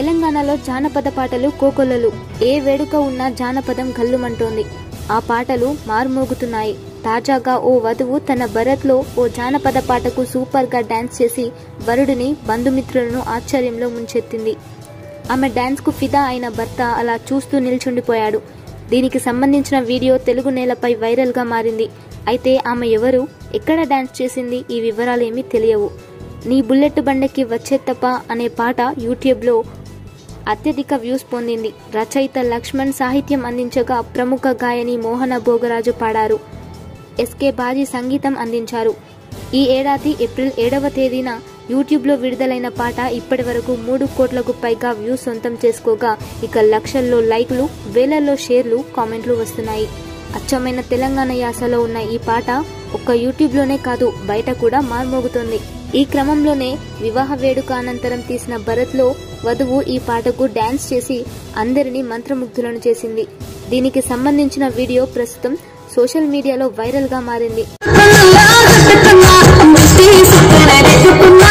తెలంగాణలో జానపద పాటలు కోకొల్లలు ఏ వేడుక ఉన్నా జానపదం గల్లుమంటోంది ఆ పాటలు మారుమోగుతున్నాయి తాజాగా ఓ వధువు తన భరత్లో ఓ జానపద పాటకు సూపర్ గా డాన్స్ చేసి వరుడిని బంధుమిత్రులను ఆశ్చర్యంలో ముంచెత్తింది ఆమె డాన్స్ కు ఫిదా అయిన భర్త అలా చూస్తూ నిల్చుండిపోయాడు దీనికి సంబంధించిన వీడియో తెలుగు నేలపై వైరల్ గా మారింది అయితే ఆమె ఎవరు ఎక్కడ డాన్స్ చేసింది ఈ వివరాలేమీ తెలియవు నీ బుల్లెట్ బండకి వచ్చే తప్ప అనే పాట యూట్యూబ్లో అత్యధిక వ్యూస్ పొందింది రచయిత లక్ష్మణ్ సాహిత్యం అందించగా ప్రముఖ గాయని మోహన భోగరాజు పాడారు ఎస్కే బాజీ సంగీతం అందించారు ఈ ఏడాది ఏప్రిల్ ఏడవ తేదీన యూట్యూబ్లో విడుదలైన పాట ఇప్పటి వరకు మూడు కోట్లకు పైగా వ్యూస్ సొంతం చేసుకోగా ఇక లక్షల్లో లైక్లు వేలల్లో షేర్లు కామెంట్లు వస్తున్నాయి అచ్చమైన తెలంగాణ యాసలో ఉన్న ఈ పాట ఒక్క యూట్యూబ్లోనే కాదు బయట కూడా మార్మోగుతోంది ఈ క్రమంలోనే వివాహ వేడుక అనంతరం తీసిన భరత్లో వధువు ఈ పాటకు డాన్స్ చేసి అందరినీ మంత్రముగ్ధులను చేసింది దీనికి సంబంధించిన వీడియో ప్రస్తుతం సోషల్ మీడియాలో వైరల్ గా మారింది కన్నులా కట్టుకున్నా ముష్టి సుక్కన రెట్టుకున్నా